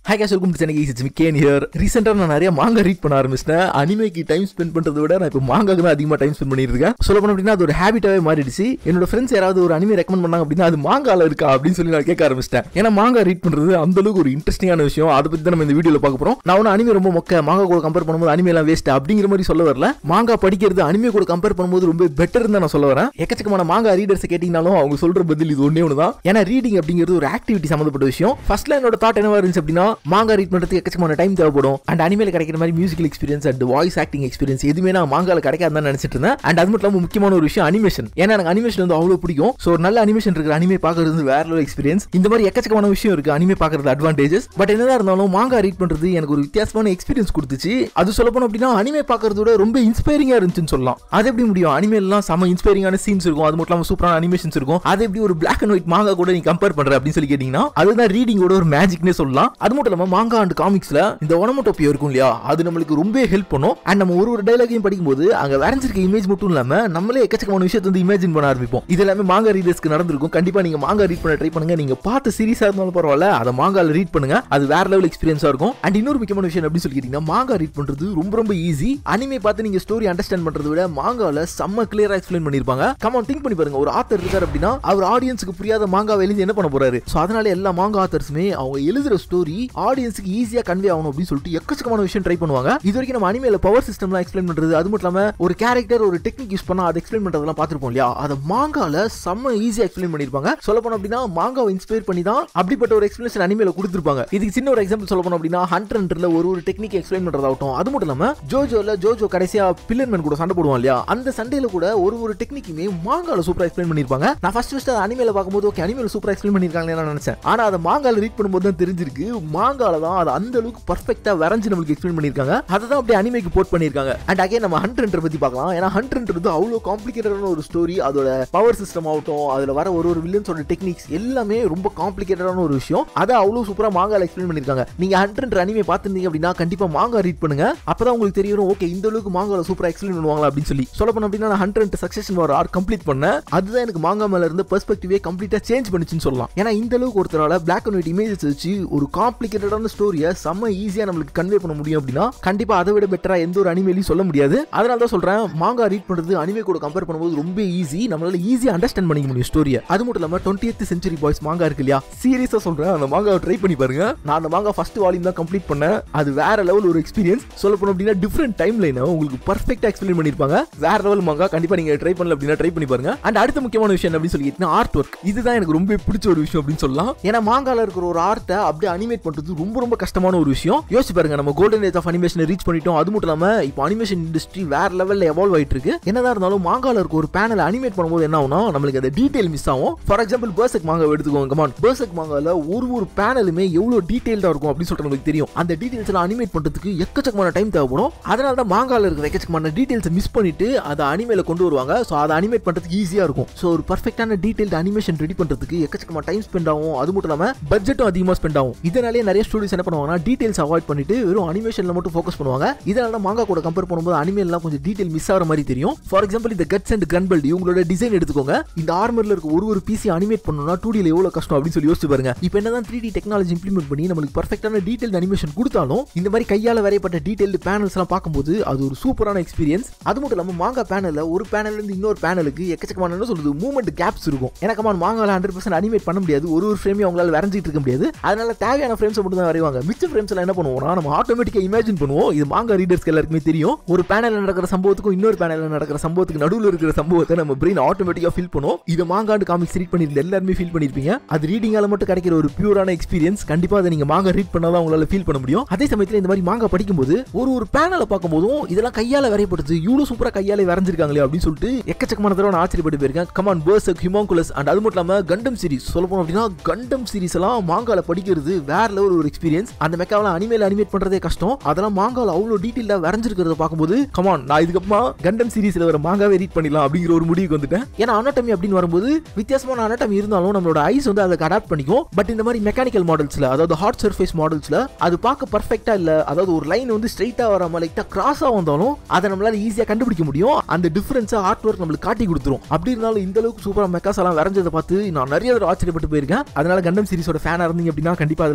hi guys welcome to Chennai it's மிக்கேன் here ரீசெண்டாக நான் நிறைய மாங்கா ரீட் பண்ண ஆரம்பிச்சிட்டேன் அனிமேக்கு டைம் ஸ்பெண்ட் பண்ணுறதை விட நான் இப்போ மாங்காக்கு தான் அதிகமாக டைம் ஸ்பெண்ட் பண்ணிட்டு இருக்கேன் சொல்ல போனோம் அப்படின்னா அது ஒரு ஹேபிட்டாவே மாறிடுச்சு என்னோட ஃப்ரெண்ட்ஸ் யாராவது ஒரு அனிமே ரெக்கமெண்ட் பண்ணாங்க அப்படின்னா அது மாங்கால இருக்கா அப்படின்னு சொல்லி நான் கேட்க ஆரம்பிச்சிட்டேன் ஏன்னா மாங்கா ரீட் பண்ணுறது அந்த அளவுக்கு ஒரு இன்ட்ரெஸ்டிங்கான விஷயம் அதை பற்றி தான் நம்ம இந்த வீடியோவில் பார்க்க போகிறோம் நான் ஒன்று அனிமே ரொம்ப மொக்க மாங்கா கூட கம்பேர் பண்ணும்போது அனிமே எல்லாம் வேஸ்ட் அப்படிங்கிற மாதிரி சொல்ல வரல மாங்கா படிக்கிறது அனிமே கூட கம்பேர் பண்ணும்போது ரொம்ப பெட்டர் தான் நான் சொல்ல வரேன் எக்கச்சக்கமான மாங்கா ரீடர்ஸ் கேட்டிங்கனாலும் அவங்க சொல்ற பதில் இது ஒன்றே ஒன்று தான் ஏன்னா ரீடிங் அப்படிங்கிறது ஒரு ஆக்டிவிட்டி சம்மந்தப்பட்ட விஷயம் ஃபர்ஸ்ட்ல என்னோட தாட் என்னவா இருந்துச்சு அப்படின்னா மாங்கா ரீட் பண்ணுறதுக்கு எக்கச்சக்கமான டைம் தேவைப்படும் அண்ட் அனிமேல கிடைக்கிற மாதிரி musical experience and voice acting experience எதுவுமே நான் மாங்கால கிடைக்காதுன்னு நினைச்சிட்டு இருந்தேன் அண்ட் அது மட்டும் இல்லாமல் முக்கியமான ஒரு விஷயம் அனிமேஷன் ஏன்னா எனக்கு அனிமேஷன் வந்து அவ்வளோ பிடிக்கும் ஸோ ஒரு நல்ல அனிமேஷன் இருக்கிற அனிமே பார்க்கறது வந்து வேற லெவல் எக்ஸ்பீரியன்ஸ் இந்த மாதிரி எக்கச்சக்கமான விஷயம் இருக்கு அனிமே பார்க்கறது அட்வான்டேஜஸ் பட் என்னதான் இருந்தாலும் மாங்கா ரீட் பண்றது எனக்கு ஒரு வித்தியாசமான எக்ஸ்பீரியன்ஸ் கொடுத்துச்சு அது சொல்ல போனோம் அப்படின்னா அனிமே பார்க்கறதோட ரொம்ப இன்ஸ்பைரிங்கா இருந்துச்சுன்னு சொல்லலாம் அது எப்படி முடியும் அனிமே எல்லாம் செம இன்ஸ்பைரிங்கான சீன்ஸ் இருக்கும் அது மட்டும் இல்லாமல் சூப்பரான அனிமேஷன்ஸ் இருக்கும் அது எப்படி ஒரு பிளாக் அண்ட் ஒயிட் மாங்கா கூட நீ கம்பேர் பண்ற அப்படின்னு சொல்லி கேட்டீங்கன்னா அதுதான் ரீடிங்கோட ஒரு மேஜிக்னே சொல்லலாம் அது மட்டும் இல்லாமல் மாங்கா அண்ட் காமிக்ஸ்ல இந்த ஒனமோட்டோப்பியோ இருக்கும் இல்லையா அது நம்மளுக்கு ரொம்ப ஹெல்ப் பண்ணும் அண்ட் நம்ம ஒரு ஒரு டைலாகையும் படிக்கும்போது அங்க வரைஞ்சிருக்க இமேஜ் மட்டும் இல்லாம நம்மளே எக்கச்சக்கமான விஷயத்தை வந்து இமேஜின் பண்ண ஆரம்பிப்போம் இது எல்லாமே மாங்கா ரீடர்ஸ்க்கு நடந்திருக்கும் கண்டிப்பா நீங்க மாங்கா ரீட் பண்ண ட்ரை பண்ணுங்க நீங்க பார்த்த சீரிஸா இருந்தாலும் பரவாயில்ல அதை மாங்கால ரீட் பண்ணுங்க அது வேற லெவல் எக்ஸ்பீரியன்ஸா இருக்கும் அண்ட் இன்னொரு முக்கியமான விஷயம் அப்படின்னு சொல்லி கேட்டீங்கன்னா மாங்கா ரீட் பண்றது ரொம்ப ரொம்ப ஈஸி அனிமே பார்த்து நீங்க ஸ்டோரி அண்டர்ஸ்டாண்ட் பண்றதை விட மாங்கால செம்ம கிளியரா எக்ஸ்பிளைன் பண்ணிருப்பாங்க கமான் திங்க் பண்ணி பாருங்க ஒரு ஆத்தர் இருக்காரு அப்படின்னா அவர் ஆடியன்ஸுக்கு புரியாத மாங்கா எழுதி என்ன பண்ண போறாரு சோ அதனால எல்லா மாங்கா ஆத்தர்ஸுமே அவங்க எழுதுற ஸ்டோரி ஆடியன்ஸுக்கு ஈஸியா கன்வே ஆகணும் அப்படின்னு சொல்லிட்டு எக்கச்சக்கமான விஷயம் ட்ரை பண்ணுவாங்க இது வரைக்கும் நம்ம அனிமேல பவர் சிஸ்டம்லாம் எக்ஸ்பிளைன் பண்றது அது மட்டும் இல்லாம ஒரு கேரக்டர் ஒரு டெக்னிக் யூஸ் பண்ணா அதை எக்ஸ்பிளைன் பண்றதெல்லாம் பார்த்திருப்போம் இல்லையா அதை மாங்கால செம்ம ஈஸியா எக்ஸ்பிளைன் பண்ணிருப்பாங்க சொல்ல போனோம் அப்படின்னா மாங்காவை இன்ஸ்பயர் பண்ணி தான் அப்படிப்பட்ட ஒரு எக்ஸ்பிளேஷன் அனிமேல கொடுத்துருப்பாங்க இதுக்கு சின்ன ஒரு எக்ஸாம்பிள் சொல்ல போனோம் அப்படின்னா ஹண்டர் ஹண்டர்ல ஒரு ஒரு டெக்னிக் எக்ஸ்பிளைன் பண்றதாகட்டும் அது மட்டும் இல்லாம ஜோஜோல ஜோஜோ கடைசியா பில்லர்மேன் கூட சண்டை போடுவான் இல்லையா அந்த சண்டையில கூட ஒரு ஒரு டெக்னிக்குமே மாங்கால சூப்பரா எக்ஸ்பிளைன் பண்ணிருப்பாங்க நான் ஃபர்ஸ்ட் ஃபர்ஸ்ட் அனிமேல பார்க்கும்போது ஓகே அனிமேல சூப்பரா எக்ஸ்பிளைன் பண்ணிருக்காங்களே நான் நினைச்சேன் ஆனா அதை மாங்கால ரீட் பண்ணும்போது தான் தெரிஞ்சிருக்கு மாங்கால தான் அது அந்த அளவுக்கு பர்ஃபெக்ட்டா வரைஞ்சு நம்மளுக்கு எக்ஸ்பிளைன் பண்ணிருக்காங்க அதை தான் அப்படியே அனிமேக்கு போர்ட் பண்ணிருக்காங்க அண்ட் அகைன் நம்ம ஹண்டர் ஹண்டர் பத்தி பார்க்கலாம் ஏன்னா ஹண்டர் ஹண்டர் வந்து அவ்வளோ காம்ப்ளிகேட்டடான ஒரு ஸ்டோரி அதோட பவர் சிஸ்டம் ஆகட்டும் அதுல வர ஒரு ஒரு வில்லன்ஸோட டெக்னிக்ஸ் எல்லாமே ரொம்ப காம்ப்ளிகேட்டடான ஒரு விஷயம் அதை அவ்வளோ சூப்பரா மாங்கால எக்ஸ்பிளைன் பண்ணிருக்காங்க நீங்க ஹண்டர் ஹண்டர் அனிமே பார்த்துருந்தீங்க அப்படின்னா கண்டிப்பா மாங்கா ரீட் பண்ணுங்க அப்பதான் உங்களுக்கு தெரியும் ஓகே இந்த அளவுக்கு மாங்கால சூப்பரா எக்ஸ்பிளைன் பண்ணுவாங்களா அப்படின்னு சொல்லி சொல்ல போனோம் அப்படின்னா நான் ஹண்டர் ஹண்டர் சக்சஷன் ஒரு ஆர்ட் கம்ப்ளீட் பண்ணேன் அதுதான் எனக்கு மாங்கா மேல இருந்த பெர்ஸ்பெக்டிவே கம்ப்ளீட்டா சேஞ்ச் பண்ணுச்சுன்னு சொல்லலாம் ஏன்னா இந்த அளவுக்கு ஒருத்தரால பிளாக் அண்ட் ஒயிட் இமேஜஸ் வச்சு ஒரு காம்ப்ளிகேட்டடான ஸ்டோரியை செம்ம ஈஸியா நம்மளுக்கு கன்வே பண்ண முடியும் அப்படின்னா கண்டிப்பா அதை விட பெட்டரா எந்த ஒரு அனிமேலையும் சொல்ல முடியாது அதனால தான் சொல்றேன் மாங்கா ரீட் பண்றது அனிமே கூட கம்பேர் பண்ணும்போது ரொம்ப ஈஸி நம்மளால ஈஸியா அண்டர்ஸ்டாண்ட் பண்ணிக்க முடியும் ஸ்டோரியை அது மட்டும் இல்லாம டுவெண்ட்டி சென்ச்சுரி பாய்ஸ் மாங்கா இருக்கு இல்லையா சீரியஸா சொல்றேன் அந்த மாங்காவை ட்ரை பண்ணி பாருங்க நான் அந்த மாங்கா ஃபர்ஸ்ட் வால்யூம் தான் கம்ப்ளீட் பண்ணேன் அது வேற லெவல் ஒரு எக்ஸ்பீரியன்ஸ் சொல்ல போனோம் அப்படின்னா டிஃப்ரெண்ட் டைம் லைனை உங்களுக்கு பர்ஃபெக்டா எக்ஸ்பிளைன் பண்ணிருப்பாங்க வேற லெவல் மாங்கா கண்டிப்பா நீங்க ட்ரை பண்ணல அப்படின்னா ட்ரை பண்ணி பாருங்க அண்ட் அடுத்த முக்கியமான விஷயம் என்ன அப்படின்னு சொல்லி ஆர்ட் ஒர்க் இதுதான் எனக்கு ரொம்ப பிடிச்ச ஒரு விஷயம் அப்படின்னு சொல்லலாம் ஏன்னா மாங்கால இருக்கிற ஒரு ஆர்ட்டை அப்படியே அனிமேட் பண்றது ரொம்ப ரொம்ப கஷ்டமான ஒரு விஷயம் யோசிச்சு பாருங்க நம்ம golden age of animation reach பண்ணிட்டோம் அது மட்டும் இல்லாம இப்போ அனிமேஷன் இண்டஸ்ட்ரி வேற லெவல்ல எவால்வ் ஆயிட்டு இருக்கு என்னதான் இருந்தாலும் மாங்கால இருக்க ஒரு பேனல் அனிமேட் பண்ணும்போது என்ன ஆகும்னா நம்மளுக்கு அந்த டீடைல் மிஸ் ஆகும் ஃபார் எக்ஸாம்பிள் பேர்சக் மாங்கா எடுத்துக்கோங்க கமான் பேர்சக் மாங்கால ஒரு ஒரு பேனலுமே எவ்வளவு டீடைல்டா இருக்கும் அப்படின்னு சொல்லிட்டு நமக்கு தெரியும் அந்த டீடைல்ஸ் எல்லாம் அனிமேட் பண்றதுக்கு எக்கச்சக்கமான டைம் தேவைப்படும் அதனால தான் மாங்கால இருக்கிற எக்கச்சக்கமான டீடைல்ஸ் மிஸ் பண்ணிட்டு அதை அனிமேல கொண்டு வருவாங்க ஸோ அதை அனிமேட் பண்றதுக்கு ஈஸியா இருக்கும் ஸோ ஒரு பர்ஃபெக்டான டீடைல்டு அனிமேஷன் ரெடி பண்றதுக்கு எக்கச்சக்கமான டைம் ஸ்பெண்ட் ஆகும் அது மட்டும் இல்லாம பட்ஜெட்டும் அதிகமாக ஸ்பெண்ட் ஆகும் இதனாலே நிறைய ஸ்டூடியோஸ் என்ன பண்ணுவாங்கன்னா டீடைல்ஸ் அவாய்ட் பண்ணிட்டு வெறும் அனிமேஷன்ல மட்டும் ஃபோக்கஸ் பண்ணுவாங்க இதனால மாங்கா கூட கம்பேர் பண்ணும்போது அனிமேலாம் கொஞ்சம் டீடைல் மிஸ் ஆகிற மாதிரி தெரியும் ஃபார் எக்ஸாம்பிள் இந்த கட்ஸ் அண்ட் கன்பல்டி உங்களோட டிசைன் எடுத்துக்கோங்க இந்த ஆர்மர்ல இருக்க ஒரு ஒரு பிசி அனிமேட் பண்ணணும்னா டூ டியில் எவ்வளவு கஷ்டம் அப்படின்னு சொல்லி யோசிச்சு பாருங்க இப்போ என்னதான் த்ரீ டி டெக்னாலஜி இம்ப்ளிமெண்ட் பண்ணி நம்மளுக்கு பர்ஃபெக்டான டீடைல் அனிமேஷன் கொடுத்தாலும் இந்த மாதிரி கையால வரையப்பட்ட டீடைல்டு பேனல்ஸ் எல்லாம் பார்க்கும்போது அது ஒரு சூப்பரான எக்ஸ்பீரியன்ஸ் அது மட்டும் இல்லாமல் மாங்கா பேனல்ல ஒரு பேனல்ல இருந்து இன்னொரு பேனலுக்கு எக்கச்சக்கமான என்ன சொல்றது மூவ்மெண்ட் கேப்ஸ் இருக்கும் எனக்கு மாங்கால ஹண்ட்ரட் பர்சன்ட் அனிமேட் பண்ண முடியாது ஒரு ஒரு ஃப்ரேமையும் அவங்களால வரைஞ்சிட்டு இருக்க முடியாது அதனால தேவையான ஃப்ரேம்ஸ் மட்டும் தான் வரைவாங்க மிச்ச ஃப்ரேம்ஸ் எல்லாம் என்ன பண்ணுவோம்னா நம்ம ஆட்டோமேட்டிக்கா இமேஜின் பண்ணுவோம் இது மாங்கா ரீடர்ஸ்க்கு எல்லாருக்குமே தெரியும் ஒரு பேனல்ல நடக்கிற சம்பவத்துக்கும் இன்னொரு பேனல்ல நடக்கிற சம்பவத்துக்கு நடுவில் இருக்கிற சம்பவத்தை நம்ம பிரெயின் ஆட்டோமேட்டிக்கா ஃபீல் பண்ணுவோம் இது மாங்காண்டு காமிக்ஸ் ரீட் பண்ணிருந்த எல்லாருமே ஃபீல் பண்ணிருப்பீங்க அது ரீடிங்கால மட்டும் கிடைக்கிற ஒரு பியூரான எக்ஸ்பீரியன்ஸ் கண்டிப்பா அதை நீங்க மாங்கா ரீட் பண்ணாதான் உங்களால ஃபீல் பண்ண முடியும் அதே சமயத்தில் இந்த மாதிரி மாங்கா படிக்கும்போது ஒரு ஒரு பேனலை பார்க்கும்போதும் இதெல்லாம் கையால வரையப்படுது இவ்வளவு சூப்பரா கையால வரைஞ்சிருக்காங்களே அப்படின்னு சொல்லிட்டு எக்கச்சக்கமான தடவை நான் ஆச்சரியப்பட்டு போயிருக்கேன் கமான் பர்சக் ஹிமாங்குலஸ் அண்ட் அது மட்டும் இல்லாம கண்டம் சீரிஸ் சொல்ல போனோம் அப்படின்னா கண்டம் சீரிஸ் எல்லாம் மாங்கால படிக்கிறது வேற லெவல் ஒரு எக்ஸ்பீரியன்ஸ் அந்த மெக்காவெல்லாம் அனிமேல அனிமேட் பண்றதே கஷ்டம் அதெல்லாம் மாங்கால அவ்வளவு டீட்டெயிலா வரைஞ்சிருக்கிறத பார்க்கும்போது கமான் நான் இதுக்கப்புறமா கண்டம் சீரிஸ்ல வர மாங்காவே ரீட் பண்ணிடலாம் அப்படிங்கிற ஒரு முடிவுக்கு வந்துட்டேன் ஏன்னா அனாட்டமி அப்படின்னு வரும்போது வித்தியாசமான அனாட்டமி இருந்தாலும் நம்மளோட ஐஸ் வந்து அதுக்கு அடாப்ட் பண்ணிக்கும் பட் இந்த மாதிரி மெக்கானிக்கல் மாடல்ஸ்ல அதாவது ஹார்ட் சர்ஃபேஸ் மாடல்ஸ்ல அது பார்க்க பர்ஃபெக்டா இல்ல அதாவது ஒரு லைன் வந்து ஸ்ட்ரைட்டா வராம லைட்டா கிராஸா வந்தாலும் அதை நம்மளால ஈஸியா கண்டுபிடிக்க முடியும் அந்த டிஃபரன்ஸை ஆர்ட் ஒர்க் நம்மளுக்கு காட்டி கொடுத்துரும் அப்படி இருந்தாலும் இந்த அளவுக்கு சூப்பரா மெக்காஸ் எல்லாம் வரைஞ்சதை பார்த்து நான் நிறைய தடவை ஆச்சரியப்பட்டு போயிருக்கேன் அதனால கண்டம் சீரிஸோட ஃபேனா இருந்தீங்க அப்படின்னா கண்டிப்பா அதுல வந்திருக்க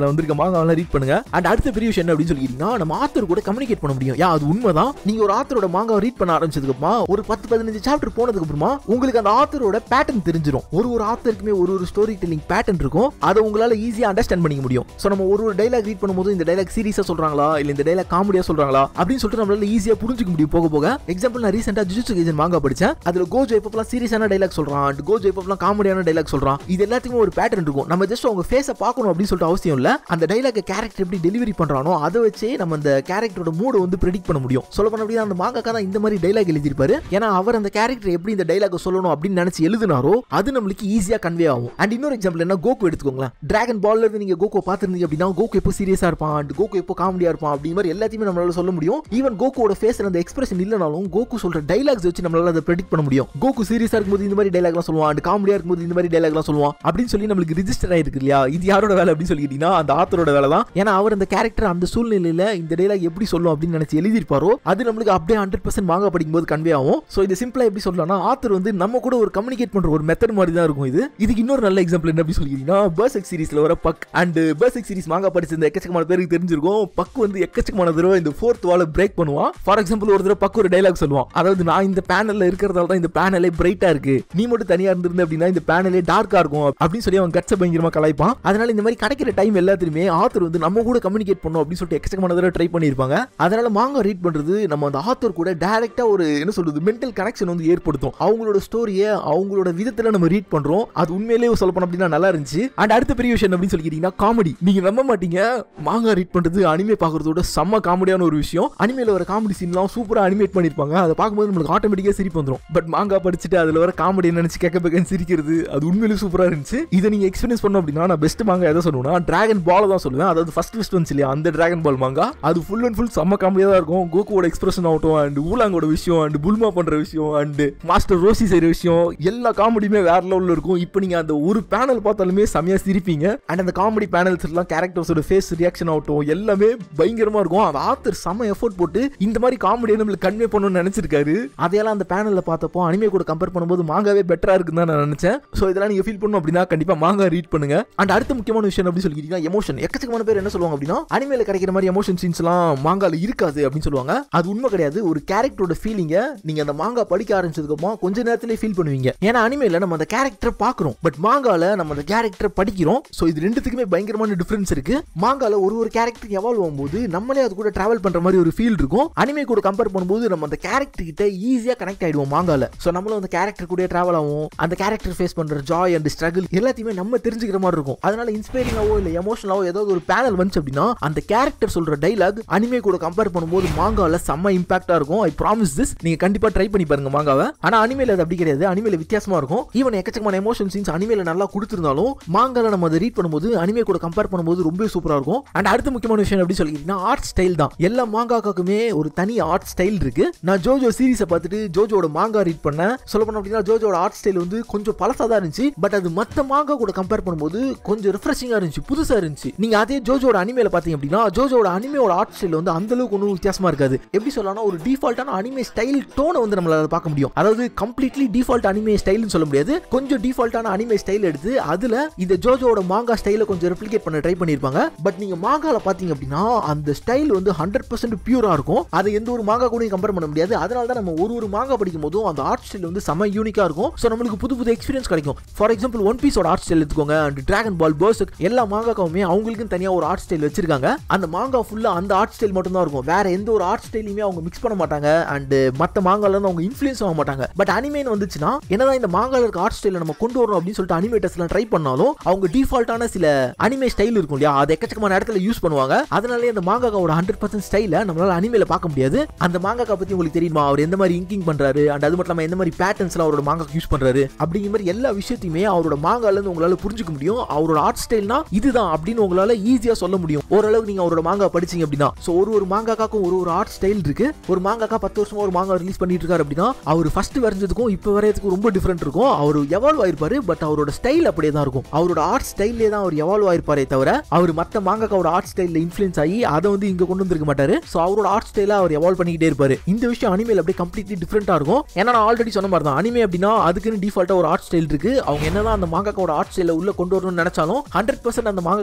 மாங்காவெல்லாம் ரீட் பண்ணுங்க அண்ட் அடுத்த பெரிய விஷயம் என்ன அப்படின்னு சொல்லிட்டீங்கன்னா நம்ம ஆத்தர் கூட கம்யூனிகேட் பண்ண முடியும் யா அது உண்மைதான் நீங்க ஒரு ஆத்தரோட மாங்காவை ரீட் பண்ண ஆரம்பிச்சதுக்கு அப்புறமா ஒரு பத்து பதினஞ்சு சாப்டர் போனதுக்கு அப்புறமா உங்களுக்கு அந்த ஆத்தரோட பேட்டர்ன் தெரிஞ்சிடும் ஒரு ஒரு ஆத்தருக்குமே ஒரு ஒரு ஸ்டோரி டெல்லிங் பேட்டர்ன் இருக்கும் அதை உங்களால ஈஸியா அண்டர்ஸ்டாண்ட் பண்ணிக்க முடியும் ஸோ நம்ம ஒரு ஒரு டைலாக் ரீட் பண்ணும்போது இந்த டைலாக் சீரியஸா சொல்றாங்களா இல்ல இந்த டைலாக் காமெடியா சொல்றாங்களா அப்படின்னு சொல்லிட்டு நம்மளால ஈஸியா புரிஞ்சுக்க முடியும் போக போக எக்ஸாம்பிள் நான் ரீசெண்டா ஜுஜுட்சு கைசன் மாங்கா படிச்சேன் அதுல கோஜோ எப்பப்பெல்லாம் சீரியஸான டைலாக் சொல்றான் and கோஜோ எப்பப்பெல்லாம் காமெடியான டைலாக் சொல்றான் இது எல்லாத்துக்குமே ஒரு பேட்டர்ன் இருக்கும் நம்ம ஜஸ்ட் அவங்க ஃபேஸை பார்க்கணும் அப்படின்னு சொல்லிட்டு அவசியம் இல்ல அந்த டைலாக் கேரக்டர் எப்படி டெலிவரி பண்றானோ அதை வச்சே நம்ம அந்த கேரக்டரோட மூட வந்து ப்ரெடிக்ட் பண்ண முடியும் சொல்ல பண்ண அப்படின்னா அந்த மாங்காக்கா தான் இந்த மாதிரி டைலாக் எழுதியிருப்பாரு ஏன்னா அவர் அந்த கேரக்டர் எப்படி இந்த டைலாக் சொல்லணும் அப்படின்னு நினைச்சு எழுதினாரோ அது நம்மளுக்கு ஈஸியா கன்வே ஆகும் அண்ட் இன்னொரு எக்ஸாம்பிள் என்ன கோகு எடுத்துக்கோங்களேன் டிராகன் பால்ல இருந்து நீங்க கோகோ பார்த்துருந்தீங்க அப்படின்னா கோகு எப்போ சீரியஸா இருப்பான் and கோகு எப்போ காமெடியா இருப்பான் அப்படி மாதிரி எல்லாத்தையுமே நம்மளால சொல்ல முடியும் ஈவன் கோகுவோட ஃபேஸ்ல அந்த எக்ஸ்பிரஷன் இல்லனாலும் கோகு சொல்ற டைலாக்ஸ் வச்சு நம்மளால அதை ப்ரெடிக்ட் பண்ண முடியும் கோகு சீரியஸா இருக்கும்போது இந்த மாதிரி டைலாக்லாம் சொல்லுவான் அண்ட் காமெடியா இருக்கும்போது இந்த மாதிரி டைலாக்லாம் சொல்லுவான் அப்படின்னு சொல்லி நம்மளுக்கு ரிஜிஸ்டர் ஆயிருக்கு இல்லையா இது யாரோட வேலை அப்படின்னு சொல்லிக்கிட்டீங்கன்னா அந்த ஆத்தரோட வேலை தான் ஏன்னா அவர் அந்த கேரக்டர் அந்த சூழ்நிலையில இந்த டைலாக் எப்படி சொல்லும் அப்படின்னு நினைச்சு எழுதியிருப்பாரோ அது நம்மளுக்கு அப்படியே ஹண்ட்ரட் பர்சன்ட் மாங்கா படிக்கும்போது கன்வே ஆகும் ஸோ இது சிம்பிளா எப்படி சொல்லலாம்னா ஆத்தர் வந்து நம்ம கூட ஒரு கம்யூனிகேட் பண்ற ஒரு மெத்தட் மாதிரி தான் இருக்கும் இது இதுக்கு இன்னொரு நல்ல எக்ஸாம்பிள் என்ன அப்படி சொல்லிக்கிட்டீங்கன்னா பர்செக் சீரிஸ்ல வர பக் அண்ட் பர்செக் சீரிஸ் மாங்கா படிச்சிருந்த எக்கச்சக்கமான பேருக்கு தெரிஞ்சிருக்கும் பக் வந்து எக்கச்சக்கமான தடவை இந்த ஃபோர்த் வால பிரேக் பண்ணுவான் ஃபார் எக்ஸாம்பிள் ஒரு தடவை பக் ஒரு டைலாக் சொல்லுவான் அதாவது நான் இந்த பேனல்ல இருக்கிறதால தான் இந்த பேனலே பிரைட்டா இருக்கு நீ மட்டும் தனியா இருந்திருந்த அப்படின்னா இந்த பேனலே டார்க்கா இருக்கும் அப்படின்னு சொல்லி அவன் கட்ச பயங்கரமா கலாய்ப்பான் அதனால இந்த மாதிரி கிடைக்கிற டைம் எல்லாத்துலயுமே ஆத்தர் வந்து நம்ம கூட கம்யூனிகேட் பண்ணும் அப்படின்னு சொல்லிட்டு எக்கச்சக்கமான தடவை ட்ரை பண்ணியிருப்பாங்க அதனால மாங்கா ரீட் பண்றது நம்ம அந்த ஆத்தர் கூட டைரக்டா ஒரு என்ன சொல்றது மென்டல் கனெக்ஷன் வந்து ஏற்படுத்தும் அவங்களோட ஸ்டோரியை அவங்களோட விதத்துல நம்ம ரீட் பண்றோம் அது உண்மையிலேயே சொல்ல போனோம் அப்படின்னா நல்லா இருந்துச்சு அண்ட் அடுத்த பெரிய விஷயம் என்ன அப்படின்னு சொல்லிக்கிட்டீங்கன்னா காமெடி நீங்க நம்ப மாட்டீங்க மாங்கா ரீட் பண்றது அனிமே பாக்குறதோட செம்ம காமெடியான ஒரு விஷயம் அனிமேல வர காமெடி சீன்லாம் சூப்பரா அனிமேட் பண்ணிருப்பாங்க அதை பார்க்கும்போது நம்மளுக்கு ஆட்டோமேட்டிக்கா சிரிப்பு வந்துடும் பட் மாங்கா படிச்சுட்டு அதுல வர காமெடி நினைச்சு கேட்க பேக்கன்னு சிரிக்கிறது அது உண்மையிலேயே சூப்பரா இருந்துச்சு இதை நீங்க எக்ஸ்பீரியன்ஸ் பண்ணோம் அப்படின்னா நான் பெஸ்ட் மாங்கா எதை சொல்லுவேன்னா டிராகன் பால் தான் சொல்லுவேன் அதாவது ஃபர்ஸ்ட் ஃபர்ஸ்ட் வந்துச்சு இல்லையா அந்த டிராகன் பால் மாங்கா அது ஃபுல் அண்ட் ஃபுல் செம்ம காமெடியா தான் இருக்கும் கோகுவோட எக்ஸ்பிரஷன் ஆகட்டும் அண்ட் ஊலாங்கோட விஷயம் அண்ட் புல்மா பண்ற விஷயம் அண்ட் மாஸ்டர் ரோசி செய்யற விஷயம் எல்லா காமெடியுமே வேற லெவல்ல இருக்கும் இப்போ நீங்க அந்த ஒரு பேனல் பார்த்தாலுமே செமையா சிரிப்பீங்க அண்ட் அந்த காமெடி பேனல்ஸ் எல்லாம் கேரக்டர்ஸோட ஃபேஸ் ரியாக்ஷன் ஆகட்டும் எல்லாமே பயங்கரமா இருக்கும் அந்த ஆத்தர் செம்ம எஃபோர்ட் போட்டு இந்த மாதிரி காமெடியை நம்மளுக்கு கன்வே பண்ணணும்னு நினைச்சிருக்காரு அதையெல்லாம் அந்த பேனல்ல பார்த்தப்போ அனிமே கூட கம்பேர் பண்ணும்போது மாங்காவே பெட்டரா இருக்குன்னு தான் நான் நினைச்சேன் ஸோ இதெல்லாம் நீங்க ஃபீல் பண்ணணும் அப்படின்னா கண்டிப்பா மாங்கா ரீட் பண்ணுங்க அண்ட் அடுத்த முக்கியமான விஷயம் அப்படி சொல்லிக்கிட்டீங்கன்னா எமோஷன் எக்கச்சக்கமான பேர் என்ன சொல்லுவாங்க அப்படின்னா அனிமேல கிடைக்கிற மாதிரி எமோஷன் சீன்ஸ் எல்லாம் மாங்கால இருக்காது அப்படின்னு சொல்லுவாங்க அது உண்மை கிடையாது ஒரு கேரக்டரோட ஃபீலிங்க நீங்க அந்த மாங்கா படிக்க ஆரம்பிச்சதுக்கு அப்புறமா கொஞ்ச நேரத்திலே ஃபீல் பண்ணுவீங்க ஏன்னா அனிமேல நம்ம அந்த கேரக்டர் பார்க்குறோம் பட் மாங்கால நம்ம அந்த கேரக்டர் படிக்கிறோம் ஸோ இது ரெண்டுத்துக்குமே பயங்கரமான டிஃபரன்ஸ் இருக்கு மாங்கால ஒரு ஒரு கேரக்டர் எவால்வ் ஆகும்போது நம்மளே அது கூட டிராவல் பண்ற மாதிரி ஒரு ஃபீல் இருக்கும் அனிமே கூட கம்பேர் பண்ணும்போது நம்ம அந்த கேரக்டர் கிட்ட ஈஸியா கனெக்ட் ஆயிடுவோம் மாங்கால ஸோ நம்மளும் அந்த கேரக்டர் கூட டிராவல் ஆகும் அந்த கேரக்டர் ஃபேஸ் பண்ற ஜாய் அண்ட் ஸ்ட்ரகிள் எல்லாத்தையுமே நம்ம தெரிஞ்சுக்கிற மாதிரி இருக்கும் அதனால இன்ஸ்பைரிங்காவோ இல்ல எமோஷனலாவோ ஏதாவது ஒரு பேனல் வந்துச்சு அப்படின்னா அந்த கேரக்டர் சொல்ற டைலாக் அனிமே கூட கம்பேர் பண்ணும்போது மாங்கால செம்ம இம்பாக்டா இருக்கும் ஐ ப்ராமிஸ் திஸ் நீங்க கண்டிப்பா ட்ரை பண்ணி பாருங்க மாங்காவை ஆனா அனிமேல அது அப்படி கிடையாது அனிமேல வித்தியாசமா இருக்கும் ஈவன் எக்கச்சக்கமான எமோஷன் சீன்ஸ் அனிமேல நல்லா கொடுத்திருந்தாலும் மாங்கால நம்ம அதை ரீட் பண்ணும்போது அனிமே கூட கம்பேர் பண்ணும்போது ரொம்ப சூப்பரா இருக்கும் அண்ட் அடுத்த முக்கியமான விஷயம் எப்படி சொல்லிக்கிட்டீங்கன்னா ஆர்ட் ஸ்டைல் தான் எல்லா மாங்காக்காக்குமே ஒரு தனி ஆர்ட் ஸ்டைல் இருக்கு நான் ஜோஜோ சீரிஸை பார்த்துட்டு ஜோஜோட மாங்கா ரீட் பண்ணேன் சொல்ல போனோம் அப்படின்னா ஜோஜோட ஆர்ட் ஸ்டைல் வந்து கொஞ்சம் பழசா தான் இருந்துச்சு பட் அது மத்த மாங்கா கூட கம்பேர் பண்ணும்போது கொஞ்சம் ரிஃப்ரெஷிங்கா இருந்துச்சு புதுசா இருந்துச்சு நீங்க அதே ஜோஜோட அனிமேல பாத்தீங்க அப்படின்னா ஜோஜோட அனிமேயோட ஆர்ட் ஸ்டைல் வந்து அந்த அளவுக்கு ஒன்றும் வித்தியாசமா இருக்காது எப்படி சொல்லலாம்னா ஒரு டிஃபால்ட்டான அனிமே ஸ்டைல் டோனை வந்து நம்மளால பார்க்க முடியும் அதாவது கம்ப்ளீட்லி டிஃபால்ட் அனிமே ஸ்டைல்னு சொல்ல முடியாது கொஞ்சம் டிஃபால்ட்டான அனிமே ஸ்டைல் எடுத்து அதுல இந்த ஜோஜோட மாங்கா ஸ்டைல கொஞ்சம் ரெப்ளிகேட் பண்ண ட்ரை பண்ணிருப்பாங்க பட் நீங்க மாங்கால பாத்தீங்க அப்படின்னா அந்த ஸ்டைல் வந்து ஹண்ட்ரட் பர்சன்ட் பியூரா இருக்கும் அதை எந்த ஒரு மாங்கா கூட கம்பேர் பண்ண முடியாது அதனால தான் நம்ம ஒரு ஒரு மாங்கா படிக்கும் போதும் அந்த ஆர்ட் ஸ்டைல் வந்து செம யூனிக்கா இருக்கும் ஸோ நம்மளுக்கு புது புது எக்ஸ்பீரியன்ஸ் கிடைக்கும் ஃபார் எக்ஸாம்பிள் ஒன் பீஸோட ஆர்ட் ஸ்டைல் எடுத்துக்கோங்க அண்ட் டிராகன் பால் பர்சக் எல்லா மாங்காக்காவுமே அவங்களுக்கும் தனியா ஒரு ஆர்ட் ஸ்டைல் வச்சிருக்காங்க அந்த மாங்கா ஃபுல்லா அந்த ஆர்ட் ஸ்டைல் மட்டும் தான் இருக்கும் வேற எந்த ஒரு ஆர்ட் ஸ்டைலையுமே அவங்க மிக்ஸ் பண்ண மாட்டாங்க அண்ட் மற்ற மாங்கால இருந்து அவங்க இன்ஃபுளுன்ஸ் ஆக மாட்டாங்க பட் அனிமேன் வந்துச்சுன்னா என்னதான் இந்த மாங்கால இருக்க ஆர்ட் ஸ்டைல நம்ம கொண்டு வரணும் அப்படின்னு சொல்லிட்டு அனிமேட்டர்ஸ்லாம் ட்ரை பண்ணாலும் அவங்க டிஃபால்ட்டான சில அனிமே ஸ்டைல் இருக்கும் இல்லையா அது எக்கச்சக்கமான இடத்துல யூஸ் பண்ணுவாங்க அதனாலே அந்த மாங்காவோட ஹண்ட்ரட் பர்சன்ட் ஸ்டைல நம்மளால அனிமேல பார்க்க முடியாது அந்த மாங்காக்கா பத்தி உங்களுக்கு தெரியுமா அவர் எந்த மாதிரி இங்கிங் பண்றாரு அண்ட் அது மட்டும் இல்லாம எந்த மாதிரி பேட்டர்ன்ஸ்லாம் அவரோட மாங்காக்கு யூஸ் பண்றாரு அப்படிங்கிற மாதிரி எல்லா விஷயத்தையுமே அவரோட மாங்கால இருந்து உங்களால புரிஞ்சுக்க முடியும் அவரோட ஆர்ட் ஸ்டைல்னா இதுதான் அப்படின்னு உங்களால ஈஸியா சொல்ல முடியும் ஓரளவுக்கு நீங்க அவரோட மாங்கா படிச்சீங்க அப்படின்னா ஸோ ஒரு ஒரு மாங்காக்காக்கும் ஒரு ஒரு ஆர்ட் ஸ்டைல் இருக்கு ஒரு மாங்காக்கா பத்து வருஷமா ஒரு மாங்கா ரிலீஸ் பண்ணிட்டு இருக்காரு அப்படின்னா அவர் ஃபர்ஸ்ட் வரைஞ்சதுக்கும் இப்போ வரையதுக்கும் ரொம்ப டிஃப்ரெண்ட் இருக்கும் அவர் எவால்வ் ஆயிருப்பாரு பட் அவரோட ஸ்டைல் அப்படியே தான் இருக்கும் அவரோட ஆர்ட் ஸ்டைல்லே தான் அவர் எவால்வ் ஆயிருப்பாரே தவிர அவர் மற்ற மாங்காக்காவோட ஆர்ட் ஸ்டைல்ல இன்ஃபுளுன்ஸ் ஆகி அதை வந்து இங்க கொண்டு வந்திருக்க மாட்டாரு ஸோ அவரோட ஆர்ட் ஸ்டைல அவர் எவால்வ் பண்ணிக்கிட்டே இருப்பாரு இந்த விஷயம் அனிமேல அப்படியே கம்ப்ளீட்லி டிஃப்ரெண்டா இருக்கும் ஏன்னா நான் ஆல்ரெடி சொன்ன மாதிரி தான் அனிமே அப்படின்னா அதுக்குன்னு டிஃபால்ட்டா ஒரு ஆர்ட் ஸ்டைல் இருக்கு அவங்க என்னதான் அந்த மாங்காக்கோட ஆர்ட் ஸ்டைல உள்ள கொண்டு வரணும்னு நினைச்சாலும் ஹண்ட்ரட் பர்சன்ட் அந்த மாங்காக்கோட ஆர்ட் ஸ்டைல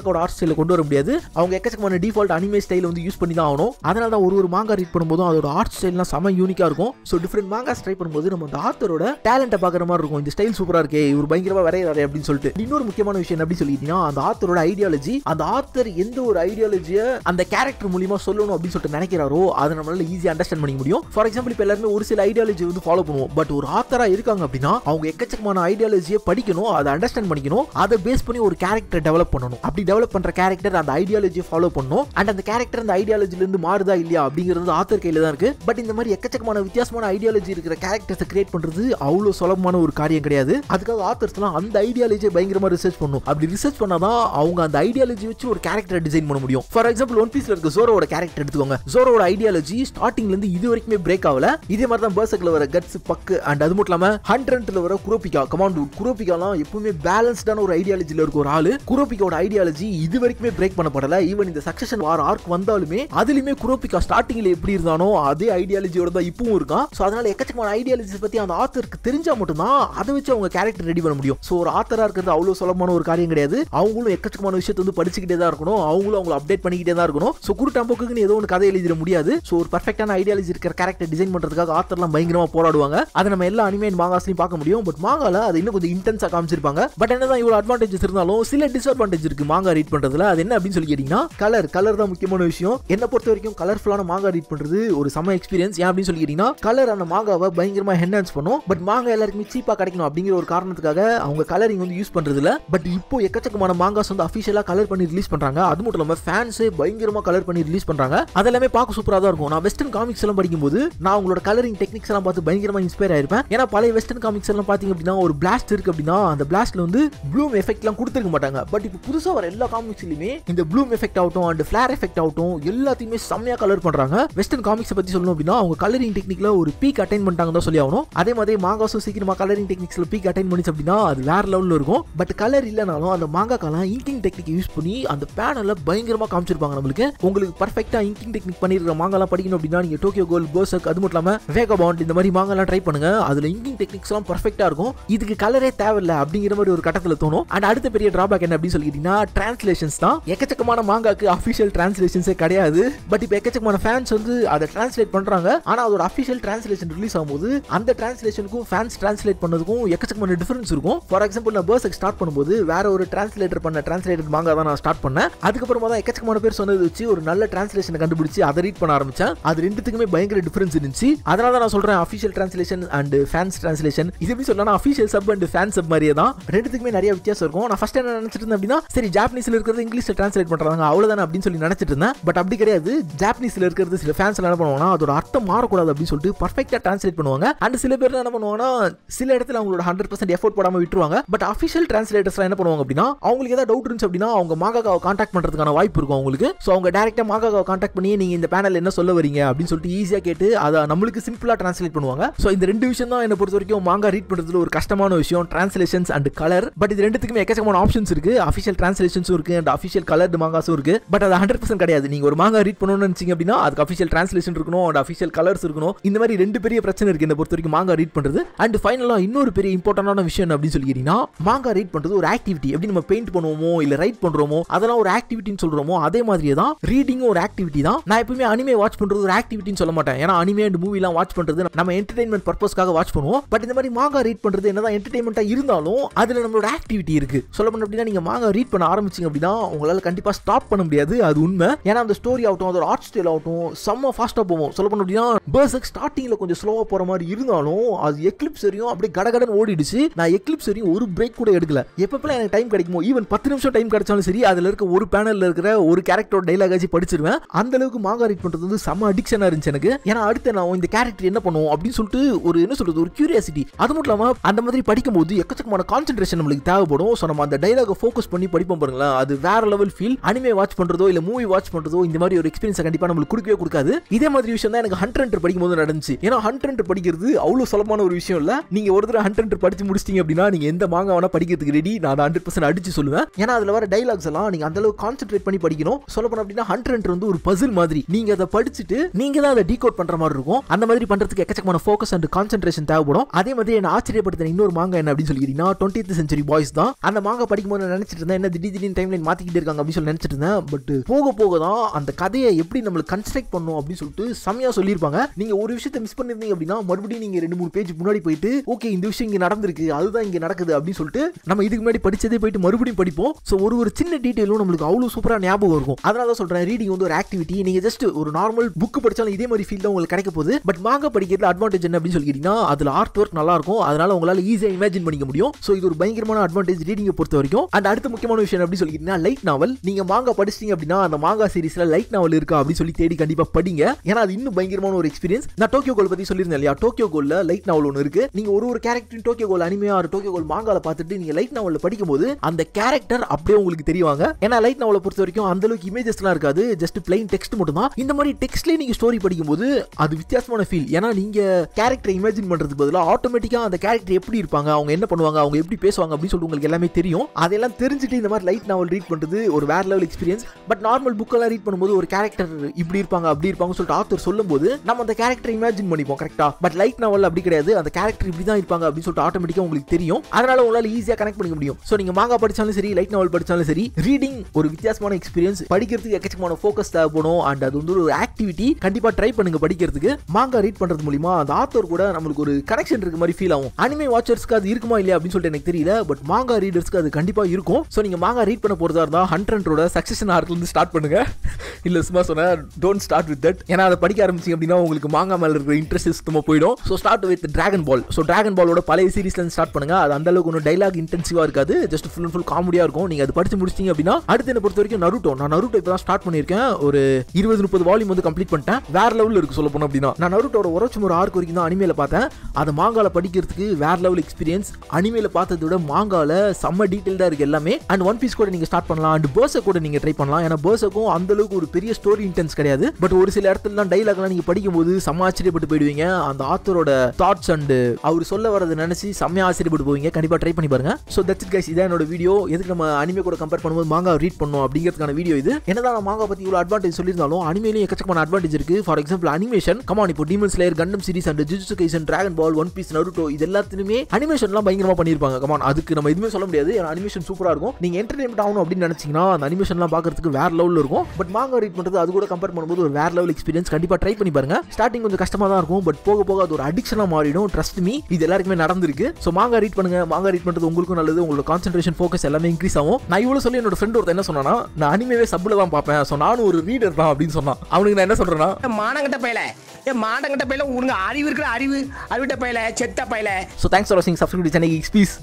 ஸ்டைல கொண்டு வர முடியாது அவங்க எக்கச்சக்கமான டிஃபால்ட் அனிமே ஸ்டைல் வந்து யூஸ் பண்ணி தான் ஆகணும் அதனால தான் ஒரு ஒரு மாங்கா ரீட் பண்ணும்போதும் அதோட ஆர்ட் ஸ்டைல்லாம் செம யூனிக்கா இருக்கும் ஸோ டிஃப்ரெண்ட் மாங்காஸ் ட்ரை பண்ணும்போது நம்ம அந்த ஆத்தரோட டேலண்ட்டை பார்க்குற மாதிரி இருக்கும் இந்த ஸ்டைல் சூப்பரா இருக்கே இவர் பயங்கரமா வரையறாரு அப்படின்னு சொல்லிட்டு இன்னொரு முக்கியமான விஷயம் என்ன அப்படி சொல்லிட்டீங்கன்னா அந்த ஆத்தரோட ஐடியாலஜி அந்த ஆத்தர் எந்த ஒரு ஐடியாலஜியை அந்த கேரக்டர் மூலியமா சொல்லணும் அப்படின்னு சொல்லிட்டு நினைக்கிறாரோ அதை நம்மளால ஈஸியாக அண்டர்ஸ்டாண்ட் பண்ணிக்க முடியும் ஃபார் எக்ஸாம்பிள் இப்போ எல்லாருமே ஒரு சில ஐடியாலஜி வந்து ஃபாலோ பண்ணுவோம் பட் ஒரு ஆத்தரா இருக்காங்க அப்படின்னா அவங்க எக்கச்சக்கமான ஐடியாலஜியை படிக்கணும் அதை அண்டர்ஸ்டாண்ட் பண்ணிக்கணும் அதை பேஸ் பண்ணி ஒரு கேரக்டர் டெவலப் பண்ணணும் அப்படி டெவலப் பண்ற கேரக்டர் அந்த ஐடியாலஜியை ஃபாலோ பண்ணணும் அண்ட் அந்த கேரக்டர் அந்த ஐடியாலஜில இருந்து மாறுதா இல்லையா அப்படிங்கிறது ஆத்தர் கையில தான் இருக்கு பட் இந்த மாதிரி எக்கச்சக்கமான வித்தியாசமான ஐடியாலஜி இருக்கிற கேரக்டர்ஸை கிரியேட் பண்றது அவ்வளோ சுலபமான ஒரு காரியம் கிடையாது அதுக்காக ஆத்தர்ஸ்லாம் அந்த ஐடியாலஜியை பயங்கரமா ரிசர்ச் பண்ணும் அப்படி ரிசர்ச் பண்ணாதான் அவங்க அந்த ஐடியாலஜி வச்சு ஒரு கேரக்டர் டிசைன் பண்ண முடியும் ஃபார் எக்ஸாம்பிள் ஒன் பீஸ்ல இருக்க ஜோரோட கேரக்டர் எடுத்துக்கோங்க ஜோரோட ஐடியாலஜி ஸ்டார்டிங்ல இருந்து இது வரைக்குமே பிரேக் ஆகல இதே மாதிரி தான் பர்சக்ல வர கட்ஸ் பக்கு அண்ட் அது மட்டும் இல்லாம ஹண்ட்ரட்ல வர குரோபிகா கமாண்டூ குரோபிகாலாம் எப்பவுமே பேலன்ஸ்டான ஒரு ஐடியாலஜில இருக்க ஒரு ஆளு குரோபிகாவோட ஐடியாலஜி இது வரைக்குமே பிரேக் பண்ணப்படல ஈவன் இந்த சக்சஷன் வார் ஆர்க் வந்தாலுமே அதுலயுமே குரோபிகா ஸ்டார்டிங்ல எப்படி இருந்தானோ அதே ஐடியாலஜியோட தான் இப்பவும் இருக்கான் ஸோ அதனால எக்கச்சக்கமான ஐடியாலஜிஸ் பத்தி அந்த ஆத்தருக்கு தெரிஞ்சா மட்டும்தான் அதை வச்சு அவங்க கேரக்டர் ரெடி பண்ண முடியும் ஸோ ஒரு ஆத்தரா இருக்கிறது அவ்வளவு சுலபமான ஒரு காரியம் கிடையாது அவங்களும் எக்கச்சக்கமான விஷயத்தை வந்து படிச்சுக்கிட்டே தான் இருக்கணும் அவங்களும் அவங்களை அப்டேட் பண்ணிக்கிட்டே தான் இருக்கணும் ஸோ குரு டம்போக்குன்னு ஏதோ ஒன்று கதை எழுதிட முடியாது ஸோ ஒரு பர்ஃபெக்டான ஐடியாலஜி இருக்கிற கேரக்டர் டிசைன் பண்றதுக்காக ஆத்தர்லாம் பயங்கரமா போராடுவாங்க அதை நம்ம எல்லா அனிமே மாங்காஸ்லையும் பார்க்க முடியும் பட் மாங்கால அது இன்னும் கொஞ்சம் இன்டென்ஸா காமிச்சிருப்பாங்க பட் என்னதான் இவ்வளவு அட்வான்டேஜஸ் இருந்தாலும் சில டிஸ்அட்வான்டேஜ் இருக்கு மாங்கா ரீட் பண்றதுல அது என்ன அப்படின்னு சொல்லி கேட்டீங்கன்னா கலர் கலர் தான் முக்கியமான விஷயம் என்ன பொறுத்த வரைக்கும் கலர்ஃபுல்லான மாங்கா ரீட் பண்றது ஒரு செம எக்ஸ்பீரியன்ஸ் ஏன் அப்படின்னு சொல்லி கேட்டீங்கன்னா கலர் அந்த மாங்காவை பயங்கரமா என்ஹான்ஸ் பண்ணும் பட் மாங்கா எல்லாருக்குமே சீப்பா கிடைக்கணும் அப்படிங்கிற ஒரு காரணத்துக்காக அவங்க கலரிங் வந்து யூஸ் பண்றது இல்ல பட் இப்போ எக்கச்சக்கமான மாங்காஸ் வந்து அஃபிஷியலா கலர் பண்ணி ரிலீஸ் பண்றாங்க அது மட்டும் இல்லாம ஃபேன்ஸே பயங்கரமா கலர் பண்ணி ரிலீஸ் பண்றாங்க அதெல்லாமே பார்க்க சூப்பரா தான் இருக்கும் நான் வெஸ்டர்ன் காமிக்ஸ் எல்லாம் படிக்கும்போது நான் உங்களோட கலரிங் டெக்னிக்ஸ் எல்லாம் பார்த்து பயங்கரமா இன்ஸ்பயர் ஆயிருப்பேன் ஏன்னா பழைய வெஸ்டர்ன் காமிக்ஸ் எல்லாம் பாத்தீங்க அப்படின்னா ஒரு பிளாஸ்ட் இருக்கு அப்படின்னா அந்த பிளாஸ்ட்ல வந்து ப்ளூம் எஃபெக்ட்லாம் கொடுத்துருக்க மாட்டாங்க பட் இப்போ புதுசா வர எல்லா காமிக்ஸ்லயுமே இந்த ப்ளூம் எஃபெக்ட் ஆகட்டும் அண்ட் ஃபிளார் எஃபெக்ட் ஆகட்டும் எல்லாத்தையுமே செம்மையா கலர் பண்றாங்க வெஸ்டர்ன் காமிக்ஸ் பத்தி சொல்லணும் அப்படின்னா அவங்க கலரிங் டெக்னிக்ல ஒரு பீக் அட்டைன் பண்ணிட்டாங்க தான் சொல்லி ஆகணும் அதே மாதிரி மாங்காஸும் சீக்கிரமா கலரிங் டெக்னிக்ஸ்ல பீக் அட்டைன் பண்ணிச்சு அப்படின்னா அது வேற லெவல்ல இருக்கும் பட் கலர் இல்லைனாலும் அந்த மாங்காக்கெல்லாம் இங்கிங் டெக்னிக் யூஸ் பண்ணி அந்த பேனல்ல பயங்கரமா காமிச்சிருப்பாங்க நம்மளுக்கு உங்களுக்கு பர்ஃபெக்டா இங்கிங் டெக்னிக் பண்ணிருக்கிற மாங்காலாம் படிக்கணும் அப்படின்னா நீங்க டோக்கியோ கோல் போசக் அது மட்டும் இல்லாம வேகபாண்ட் இந்த மாதிரி மாங்காலாம் ட்ரை பண்ணுங்க அதுல இங்கிங் டெக்னிக்ஸ் எல்லாம் பர்ஃபெக்டா இருக்கும் இதுக்கு கலரே தேவையில்ல அப்படிங்கிற மாதிரி ஒரு கட்டத்துல தோணும் அண்ட் அடுத்த பெரிய டிராபேக் என்ன அப்படின்னு சொல்லிட்டீங்கன்னா டிரான்ஸ்லேஷன்ஸ் தான் எக்கச்சக்கமான மாங்காக்கு அஃபிஷியல் டிரான்ஸ்லேஷன்ஸே கிடையாது பட் இப்போ எக்கச்சக்கமான ஃபேன்ஸ் வந்து அதை டிரான்ஸ்லேட் பண்றாங்க ஆனா அதோட அஃபிஷியல் டிரான்ஸ்லேஷன் ரிலீஸ் ஆகும்போது அந்த டிரான்ஸ்லேஷனுக்கும் ஃபேன்ஸ் டிரான்ஸ்லேட் பண்ணதுக்கும் எக்கச்சக்கமான டிஃபரன்ஸ் இருக்கும் ஃபார் எக்ஸாம்பிள் நான் பர்சக் ஸ்டார்ட் பண்ணும்போது வேற ஒரு டிரான்ஸ்லேட்டர் பண்ண டிரான்ஸ்லேட்டட் மாங்கா தான் நான் ஸ்டார்ட் பண்ணேன் அதுக்கப்புறமா தான் எக்கச்சக்கமான பேர் சொன்னது வச்சு ஒரு நல்ல டிரான்ஸ்லேஷனை கண்டுபிடிச்சு அதை ரீட் பண்ண ஆரம்பிச்சேன் அது ரெண்டுத்துக்குமே பயங்கர டிஃபரன்ஸ் இருந்துச்சு அதனால தான் நான் சொல்றேன் official translation and fans translation இது எப்படி சொல்லலாம் official sub and fan sub மாதிரியே தான் ரெண்டுத்துக்குமே நிறைய வித்தியாசம் இருக்கும் நான் ஃபர்ஸ்ட் என்ன நினைச்சிட்டு இருந்தேன் அப்படின்னா சரி ஜாப்பனீஸ்ல இருக்கிறது இங்கிலீஷ்ல டிரான்ஸ்லேட் பண்றாங்க அவ்வளவுதானே அப்படின்னு சொல்லி நினைச்சிட்டு இருந்தேன் பட் அப்படி கிடையாது ஜாப்பனீஸ்ல இருக்கிறது சில ஃபேன்ஸ் என்ன பண்ணுவாங்கன்னா அதோட அர்த்தம் மாறக்கூடாது அப்படின்னு சொல்லிட்டு பர்ஃபெக்டா டிரான்ஸ்லேட் பண்ணுவாங்க அண்ட் சில பேர் என்ன பண்ணுவாங்கன்னா சில இடத்துல அவங்களோட ஹண்ட்ரட் பர்சன்ட் எஃபோர்ட் போடாம விட்டுருவாங்க பட் அஃபிஷியல் டிரான்ஸ்லேட்டர்ஸ் என்ன பண்ணுவாங்க அப்படின்னா அவங்களுக்கு ஏதாவது டவுட் இருந்துச்சு அப்படின்னா அவங்க மாகாக்காவை கான்டாக்ட் பண்றதுக்கான வாய்ப்பு இருக்கும் அவங்களுக்கு ஸோ அவங்க டேரக்டா மாகாக்காவை கான்டாக்ட் பண்ணி நீங்க இந்த பேனல் என்ன சொல்ல வரீங்க அப்படின்னு சொல்லிட்டு ஈஸியா கேட்டு அதை நம்மளுக்கு சிம்பிளா டிரான்ஸ்லேட் பண்ணுவாங்க ஸோ இந்த ரெண்டு விஷயம் தான் என்ன பொறுத்த வரைக்கும் மாங்கா ரீட் பண்றதுல ஒரு கஷ்டமான விஷயம் டிரான்ஸ்லேஷன்ஸ் அண்ட் கலர் பட் இது ரெண்டுத்துக்குமே எக்கச்சக்கமான ஆப்ஷன்ஸ் இருக்கு அஃபிஷியல் டிரான்ஸ்லேஷன்ஸும் இருக்கு அண்ட் அஃபிஷியல் கலர்டு மாங்காஸும் இருக்கு பட் அது ஹண்ட்ரட் பர்சன்ட் கிடையாது நீங்க ஒரு மாங்கா ரீட் பண்ணணும்னு நினைச்சீங்க அப்படின்னா அதுக்கு அஃபிஷியல் டிரான்ஸ்லேஷன் இருக்கணும் அண்ட் அஃபிஷியல் கலர்ஸ் இருக்கணும் இந்த மாதிரி ரெண்டு பெரிய பிரச்சனை இருக்கு என்ன பொறுத்த வரைக்கும் மாங்கா ரீட் பண்றது அண்ட் ஃபைனலா இன்னொரு பெரிய இம்பார்ட்டன்டான விஷயம் என்ன அப்படின்னு சொல்லிக்கிட்டீங்கன்னா மாங்கா ரீட் பண்றது ஒரு ஆக்டிவிட்டி எப்படி நம்ம பெயிண்ட் பண்ணுவோமோ இல்ல ரைட் பண்றோமோ அதெல்லாம் ஒரு ஆக்டிவிட்டின்னு சொல்றோமோ அதே மாதிரியே தான் ரீடிங்கும் ஒரு ஆக்டிவிட்டி தான் நான் எப்பவுமே அனிமே வாட்ச் பண்றது ஒரு ஆக்டிவிட்டின்னு சொல்ல மாட்டேன் ஏன்னா அனிமே அண்ட் மூவிலாம் வாட்ச் பண்றது நம்ம என்டர்டைன்மெண்ட் பர்பஸ்க்காக வாட்ச் பண்ணுவோம் பட் இந்த மாதிரி மாங்கா ரீட் பண்றது என்னதான் என்டர்டைன்மெண்ட்டா இருந்தாலும் அதுல நம்மளோட ஆக்டிவிட்டி இருக்கு சொல்ல பண்ண அப்படின்னா நீங்க மாங்கா ரீட் பண்ண ஆரம்பிச்சீங்க அப்படின்னா உங்களால கண்டிப்பா ஸ்டாப் பண்ண முடியாது அது உண்மை ஏன்னா அந்த ஸ்டோரி ஆகட்டும் அதோட ஆர்ட் ஸ்டைல் ஆகட்டும் செம்ம ஃபாஸ்டா போவோம் சொல்ல பண்ண அப்படின்னா பேர்ஸக் ஸ்டார்டிங்ல கொஞ்சம் ஸ்லோவா போற மாதிரி இருந்தாலும் அது எக்லிப்ஸ் வரையும் அப்படியே கடகடன் ஓடிடுச்சு நான் எக்லிப்ஸ் வரையும் ஒரு பிரேக் கூட எடுக்கல எப்பப்பெல்லாம் எனக்கு டைம் கிடைக்குமோ ஈவன் பத்து நிமிஷம் டைம் கிடைச்சாலும் சரி அதுல இருக்க ஒரு பேனல்ல இருக்கிற ஒரு கேரக்டரோட டைலாக் ஆச்சு படிச்சிருவேன் அந்த அளவுக்கு மாங்கா ரீட் பண்றது வந்து செம்ம அடிக்ஷனா இருந்துச்சு எனக்கு ஏன்னா அடுத்து நான் இந்த கேரக்டர் என்ன பண்ணுவோம் அப்படின்னு சொல்லிட்டு ஒரு என்ன சொல்றது ஒரு கியூரியாசிட்டி அது மட்டும் இல்லாம அந்த மாதிரி படிக்கும்போது எக்கச்சக்கமான கான்சென்ட்ரேஷன் நம்மளுக்கு தேவைப்படும் ஸோ நம்ம அந்த டைலாக ஃபோக்கஸ் பண்ணி படிப்போம் பாருங்களேன் அது வேற லெவல் ஃபீல் அனிமே வாட்ச் பண்றதோ இல்ல மூவி வாட்ச் பண்றதோ இந்த மாதிரி ஒரு எக்ஸ்பீரியன்ஸ் கண்டிப்பா நம்மளுக்கு கொடுக்கவே கொடுக்காது இதே மாதிரி விஷயம் தான் எனக்கு ஹண்ட் ஹண்டர் படிக்கும் போது நடந்துச்சு ஏன்னா ஹண்ட் ஹண்டர் படிக்கிறது அவ்வளவு சுலபமான ஒரு விஷயம் இல்ல நீங்க ஒரு தடவை ஹண்ட் ஹண்டர் படிச்சு முடிச்சிட்டீங்க அப்படின்னா நீங்க எந்த மாங்கா வேணா படிக்கிறதுக்கு ரெடி நான் ஹண்ட்ரட் பர்சன்ட் அடிச்சு சொல்லுவேன் ஏன்னா அதுல வர டைலாக்ஸ் எல்லாம் நீங்க அந்த அளவுக்கு கான்சென்ட்ரேட் பண்ணி படிக்கணும் சொல்ல போனா அப்படின்னா ஹண்ட் ஹண்டர் வந்து ஒரு பசில் மாதிரி நீங்க அதை படிச்சுட்டு நீங்க தான் அதை டீகோட் பண்ற மாதிரி இருக்கும் அந்த மாதிரி பண்றதுக்கு எக்கச்சக்கமான ஃபோக்கஸ் அண்ட் கான்சென்ட்ரேஷன் தேவைப்படும் அதே மாதிரி என்ன ஆச்சரியப்படுத்தின இன்னொரு மாங்கா என்ன அப்படின்னு சொல்லிக்கிறீங்கன்னா டுவெண்ட்டி சென்ச்சுரி பாய்ஸ் தான் அந்த மாங்கா படிக்கும்போது நான் நினைச்சிட்டு இருந்தேன் என்ன திடீர் திடீர்னு டைம்லைன் மாத்தி மாத்திக்கிட்டே இருக்காங்க அப்படின்னு சொல்லி நினைச்சிட்டு இருந்தேன் பட் போக போக தான் அந்த கதையை எப்படி நம்மளுக்கு கன்ஸ்ட்ரக்ட் பண்ணும் அப்படின்னு சொல்லிட்டு செம்மையா சொல்லியிருப்பாங்க நீங்க ஒரு விஷயத்தை மிஸ் பண்ணிருந்தீங்க அப்படின்னா மறுபடியும் நீங்க ரெண்டு மூணு பேஜ் முன்னாடி போயிட்டு ஓகே இந்த விஷயம் இங்க நடந்திருக்கு அதுதான் இங்க நடக்குது அப்படின்னு சொல்லிட்டு நம்ம இதுக்கு முன்னாடி படிச்சதே போயிட்டு மறுபடியும் படிப்போம் ஸோ ஒரு ஒரு சின்ன டீட்டெயிலும் நம்மளுக்கு அவ்வளோ சூப்பராக ஞாபகம் இருக்கும் அதனால தான் சொல்றேன் ரீடிங் வந்து ஒரு ஆக்டிவிட்டி நீங்க ஜஸ்ட் ஒரு நார்மல் புக் படிச்சாலும் இதே மாதிரி ஃபீல் தான் உங்களுக்கு கிடைக்க போகுது பட் மாங்க படிக்கிறதுல அட்வான்டேஜ் என்ன அப்படின்னு சொல்லிக்கிட்டீங்கன்னா அதுல ஆர்ட் ஒர்க் நல்லா இருக்கும் அதனால உங்களால ஈஸியாக இமேஜின் பண்ணிக்க முடியும் ஸோ இது ஒரு பயங்கரமான அட்வான்டேஜ் ரீடிங்கை பொறுத்த வரைக்கும் அண்ட் அடுத்த முக்கியமான விஷயம் எப்படி சொல்லிக்கிட்டீங்கன்னா லைட் நாவல் நீங்க மாங்கா படிச்சிட்டீங்க அப்படின்னா அந்த மாங்கா சீரிஸ்ல லைட் நாவல் இருக்கா அப்படின்னு சொல்லி தேடி கண்டிப்பா படிங்க ஏன்னா அது இன்னும் பயங்கரமான ஒரு எக்ஸ்பீரியன்ஸ் நான் டோக்கியோ கோல் பத்தி சொல்லியிருந்தேன் இல்லையா டோக்கியோ கோல்ல லைட் நாவல் ஒன்று இருக்கு நீங்க ஒரு ஒரு கேரக்டர் டோக்கியோ கோல் அனிமையா ஒரு டோக்கியோ கோல் மாங்கால பார்த்துட்டு நீங்க லைட் நாவல்ல படிக்கும்போது அந்த கேரக்டர் அப்படியே உங்களுக்கு தெரியுவாங்க ஏன்னா லைட் நாவலை பொறுத்த வரைக்கும் அந்த அளவுக்கு இமேஜஸ்லாம் இருக்காது ஜஸ்ட் பிளைன் டெக்ஸ்ட் மட்டும் தான் இந்த மாதிரி டெக்ஸ்ட்லேயே நீங்க ஸ்டோரி படிக்கும்போது அது வித்தியாசமான ஃபீல் ஏன்னா நீங்க கேரக்டரை இமேஜின் பண்றதுக்கு பதிலாக ஆட்டோமேட்டிக்கா அந்த கேரக்டர் எப்படி இருப்பாங்க அவங்க என்ன பண்ணுவாங்க அவங்க எப்படி பேசுவாங்க அப்படின்னு சொல்லிட்டு உங்களுக்கு எல்லாமே தெரியும் அதெல்லாம் தெரிஞ்சுட்டு இந்த மாதிரி லைட் நாவல் ரீட் பண்றது ஒரு வேற லெவல் எக்ஸ்பீரியன்ஸ் பட் நார்மல் புக்கெல்லாம் ரீட் பண்ணும்போது ஒரு கேரக்டர் இப்படி இருப்பாங்க அப்படி இருப்பாங்க சொல்லிட்டு ஆத்தர் சொல்லும்போது நம்ம அந்த கேரக்டர் இமேஜின் பண்ணிப்போம் கரெக்டா பட் லைட் நாவல் அப்படி கிடையாது அந்த கேரக்டர் இப்படி தான் இருப்பாங்க அப்படின்னு சொல்லிட்டு ஆட்டோமேட்டிக்கா உங்களுக்கு தெரியும் அதனால உங்களால ஈஸியா கனெக்ட் பண்ணிக்க முடியும் ஸோ நீங்க மாங்கா படிச்சாலும் சரி லைட் நாவல் படிச்சாலும் சரி ரீடிங் ஒரு வித்தியாசமான எக்ஸ்பீரியன்ஸ் படிக்கிறதுக்கு எக்கச்சக்கமான ஃபோக்கஸ் தேவைப்படும் அண்ட் அது வந்து ஒரு ஆக்டிவிட்டி கண்டிப்பா ட்ரை பண்ணுங்க படிக்கிறதுக்கு மாங்கா ரீட் பண்றது மூலியமா அந்த ஆத்தர் கூட நம்மளுக்கு ஒரு கனெக்ஷன் இருக்க மாதிரி ஃபீல் ஆகும் அனிமே வாட்சர்ஸ்க்கு அது இருக்குமா இல்லையா அப்படின்னு சொல்லிட்டு எனக்கு தெரியல பட் மாங்கா ரீடர்ஸ்க்கு அது கண்டிப்பா இருக்கும் ஸோ நீங்க மாங்கா ரீட் பண்ண போறதா இருந்தா ஹண்ட்ரண்டோட சக்சஷன் ஆர்க்ல இருந்து ஸ்டார்ட் பண்ணுங்க இல்ல சும்மா சொன்னேன் டோன்ட் ஸ்டார்ட் வித் தட் ஏன்னா அதை படிக்க ஆரம்பிச்சிங்க அப்படின்னா உங்களுக்கு மாங்கா மேல இருக்கிற இன்ட்ரெஸ்ட் சுத்தமா போயிடும் so start with Dragon Ball so Dragon பாலோட பழைய சீரிஸ்ல இருந்து ஸ்டார்ட் பண்ணுங்க அது அந்த அளவுக்கு ஒன்றும் டைலாக் இன்டென்சிவா இருக்காது ஜஸ்ட் ஃபுல் அண்ட் ஃபுல் காமெடியா இருக்கும் நீங்க அது படிச்சு முடிச்சிங்க அப்படின்னா அடுத்து என்ன பொறுத்த வரைக்கும் நருட்டோ நான் நருட்டோ இப்போ தான் ஸ்டார்ட் பண்ணியிருக்கேன் ஒரு இருபது முப்பது வால்யூம் வந்து கம்ப்ளீட் பண்ணிட்டேன் வேற லெவலில் இருக்கு சொல்ல போனோம் அப்படின்னா நான் நருட்டோட உரச்சும் ஒரு ஆர்க் வரைக்கும் தான் அனிமேல பார்த்தேன் அது மாங்கால படிக்கிறதுக்கு வேற லெவல் எக்ஸ்பீரியன்ஸ் அனிமேல பார்த்ததை விட மாங்கால செம்ம டீட்டெயில்டா இருக்கு எல்லாமே அண்ட் ஒன் பீஸ் கூட நீங்க ஸ்டார்ட் பண்ணலாம் அண்ட் பேர்ஸை கூட நீங்க ட்ரை பண்ணலாம் ஏன்னா பேர்ஸுக்கும் அந்த அளவுக்கு ஒரு பெரிய ஸ்டோரி இன்டென்ஸ் கிடையாது பட் ஒரு சில இடத்துலலாம் டைலாக்லாம் நீங்க படிக்கும்போது செம்ம ஆச்சரியப்பட்டு போயிடுவீங்க அந்த ஆத்தரோட தாட்ஸ் அண்ட் அவர் சொல்ல வரதை நினைச்சு செம்மையா ஆச்சரியப்பட்டு போவீங்க கண்டிப்பா ட்ரை பண்ணி பாருங்க ஸோ தட்ஸ் இட் கைஸ் இதான் என்னோட வீடியோ எதுக்கு நம்ம அனிமே கூட கம்பேர் பண்ணும்போது மாங்கா ரீட் பண்ணோம் அப்படிங்கிறதுக்கான வீடியோ இது என்னதான் நான் மாங்கா பத்தி இவ்வளவு அட்வான்டேஜ் சொல்லியிருந்தாலும் அனிமேலையும் எக்கச்சக்கமான அட்வான்டேஜ் இருக்கு ஃபார் எக்ஸாம்பிள் அனிமேஷன் கமான் இப்போ Demon Slayer Gundam series and ஜுஜுசு Kaisen Dragon Ball One Piece Naruto இது எல்லாத்துலயுமே அனிமேஷன்லாம் பயங்கரமா பண்ணியிருப்பாங்க கமான் அதுக்கு நம்ம எதுவுமே சொல்ல முடியாது ஏன்னா அனிமேஷன் சூப்பரா இருக்கும் நீங்க என்டர்டைன்மெண்ட் ஆகணும் அப்படின்னு நினைச்சீங்கன்னா அந்த அனிமேஷன்லாம் பார்க்கறதுக்கு வேற லெவலில் இருக்கும் பட் மாங்கா ரீட் பண்றது அது கூட கம்பேர் பண்ணும்போது ஒரு வேற லெவல் எக்ஸ்பீரியன்ஸ் கண்டிப்பா ட்ரை பண்ணி பாருங்க ஸ்டார்டிங் கொஞ்சம் கஷ்டமா தான் இருக்கும் பட் போக போக அது ஒரு அடிக்ஷனா மாறிடும் ட்ரஸ்ட் மீ இது எல்லாருக்குமே நடந்திருக்கு ஸோ மாங்கா ரீட் பண்ணுங்க மாங்கா ரீட் பண்றது உங்களுக்கும் நல்லது உங்களோட கான்சென்ட்ரேஷன் ஃபோக்கஸ் எல்லாமே இன்க்ரீஸ் ஆகும் நான் இவ்வளவு சொல்லி என்னோட ஃப்ரெண்ட் ஒருத்தர் என்ன சொன்னா நான் அனிமேவே சப்ல தான் பார்ப்பேன் ஸோ நானும் ஒரு ரீடர் தான் அப்படின்னு சொன்னான் அவனுக்கு நான் என்ன சொல்றேன்னா மானங்கட்ட பையல ஏ மானங்கட்ட பையல உனக்கு அறிவு இருக்கிற அறிவு அறிவிட்ட பையல செத்த பையல ஸோ தேங்க்ஸ் ஃபார் வாட்சிங் சப்ஸ்கிரைப் சென்னை எக்ஸ்பீஸ்